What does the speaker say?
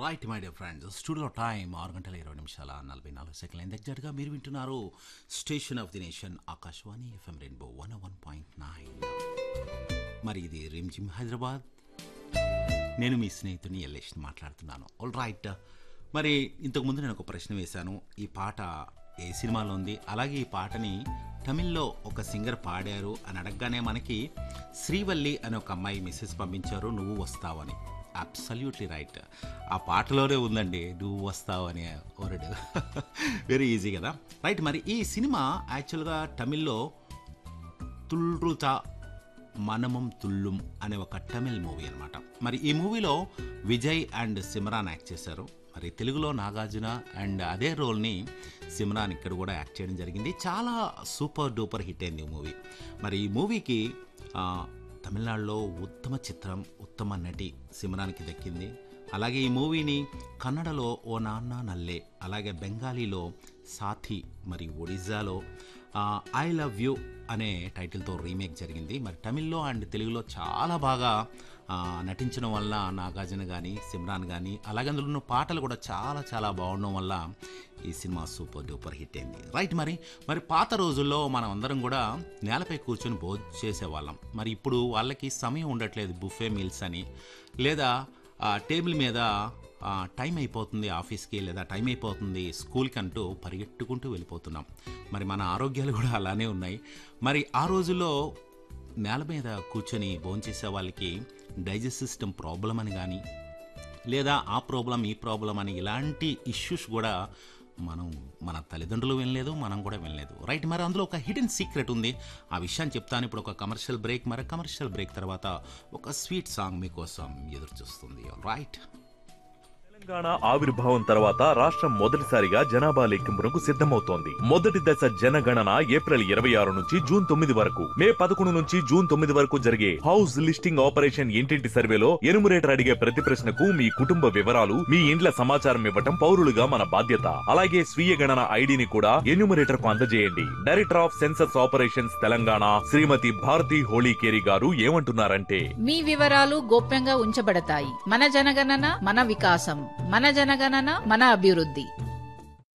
right my dear friends studio time ఆరు గంటల ఇరవై నిమిషాల నలభై నాలుగు సెకండ్ల దగ్గరగా మీరు వింటున్నారు station of the nation Akashvani FM rainbow one one point nine మరి ఇది రిమ్జిమ్ హైదరాబాద్ నేను మీ స్నేహితుని ఎల్లేష్ని మాట్లాడుతున్నాను ఆల్ రైట్ మరి ఇంతకుముందు నేను ఒక ప్రశ్న వేశాను ఈ పాట ఏ సినిమాలో ఉంది అలాగే ఈ పాటని తమిళ్లో ఒక సింగర్ పాడారు అని అడగగానే మనకి శ్రీవల్లి అనే ఒక అమ్మాయి మెసేజ్ పంపించారు నువ్వు వస్తావని అబ్సల్యూట్లీ రైట్ ఆ పాటలోనే ఉందండి నువ్వు వస్తావు అనే వర్డ్ వెరీ ఈజీ కదా రైట్ మరి ఈ సినిమా యాక్చువల్గా తమిళ్లో తుల్రుతా మనమం తుల్లుం అనే ఒక తమిళ్ మూవీ అనమాట మరి ఈ మూవీలో విజయ్ అండ్ సిమ్రాన్ యాక్ట్ చేశారు మరి తెలుగులో నాగార్జున అండ్ అదే రోల్ని సిమ్రాన్ ఇక్కడ కూడా యాక్ట్ చేయడం జరిగింది చాలా సూపర్ డూపర్ హిట్ అయింది ఈ మూవీ మరి ఈ మూవీకి ఆ, తమిళనాడులో ఉత్తమ చిత్రం ఉత్తమ నటి సిమ్రాన్కి దక్కింది అలాగే ఈ మూవీని కన్నడలో ఓ నాన్న నల్లే అలాగే బెంగాలీలో సాథి మరి ఒడిజాలో ఐ లవ్ యూ అనే టైటిల్తో రీమేక్ జరిగింది మరి తమిళ్లో అండ్ తెలుగులో చాలా బాగా ఆ, నటించడం వల్ల నాగార్జున కానీ సిమ్రాన్ కానీ అలాగే అందులో ఉన్న పాటలు కూడా చాలా చాలా బాగుండడం వల్ల ఈ సినిమా సూపర్ డూపర్ హిట్ అయింది రైట్ మరి మరి పాత రోజుల్లో మనం అందరం కూడా నేలపై కూర్చొని భోజనం చేసేవాళ్ళం మరి ఇప్పుడు వాళ్ళకి సమయం ఉండట్లేదు బుఫే మీల్స్ అని లేదా ఆ, టేబుల్ మీద ఆ, టైం అయిపోతుంది ఆఫీస్కి లేదా టైం అయిపోతుంది స్కూల్కి అంటూ పరిగెట్టుకుంటూ వెళ్ళిపోతున్నాం మరి మన ఆరోగ్యాలు కూడా అలానే ఉన్నాయి మరి ఆ రోజుల్లో నేల మీద కూర్చొని భోంచేసే వాళ్ళకి డైజెస్ట్ సిస్టమ్ ప్రాబ్లం అని కానీ లేదా ఆ ప్రాబ్లం ఈ ప్రాబ్లం అని ఇలాంటి ఇష్యూస్ కూడా మనం మన తల్లిదండ్రులు వినలేదు మనం కూడా వినలేదు రైట్ మరి అందులో ఒక హిడెన్ సీక్రెట్ ఉంది ఆ విషయాన్ని చెప్తాను ఇప్పుడు ఒక కమర్షియల్ బ్రేక్ మరి కమర్షియల్ బ్రేక్ తర్వాత ఒక స్వీట్ సాంగ్ మీకోసం ఎదురు చూస్తుంది రైట్ తెలంగాణ ఆవిర్భావం తర్వాత రాష్ట్రం మొదటిసారిగా జనాభా లెక్కింపునకు సిద్ధమవుతోంది మొదటి దశ జనగణన ఏప్రిల్ ఇరవై ఆరు నుంచి జూన్ తొమ్మిది వరకు మే పదకొండు నుంచి జూన్ తొమ్మిది వరకు జరిగే హౌస్ లిస్టింగ్ ఆపరేషన్ ఇంటింటి సర్వేలో ఎనుమరేటర్ అడిగే ప్రతి ప్రశ్నకు మీ కుటుంబ వివరాలు మీ ఇండ్ల సమాచారం ఇవ్వటం పౌరులుగా మన బాధ్యత అలాగే స్వీయ గణన ఐడిని కూడా ఎన్యూమరేటర్ కు అందజేయండి director of census operations Telangana Shrimati Bharati Holikeri గారు ఏమంటున్నారంటే మీ వివరాలు గోప్యంగా ఉంచబడతాయి మన జనగణన మన వికాసం మన జనగణన మన అభివృద్ధి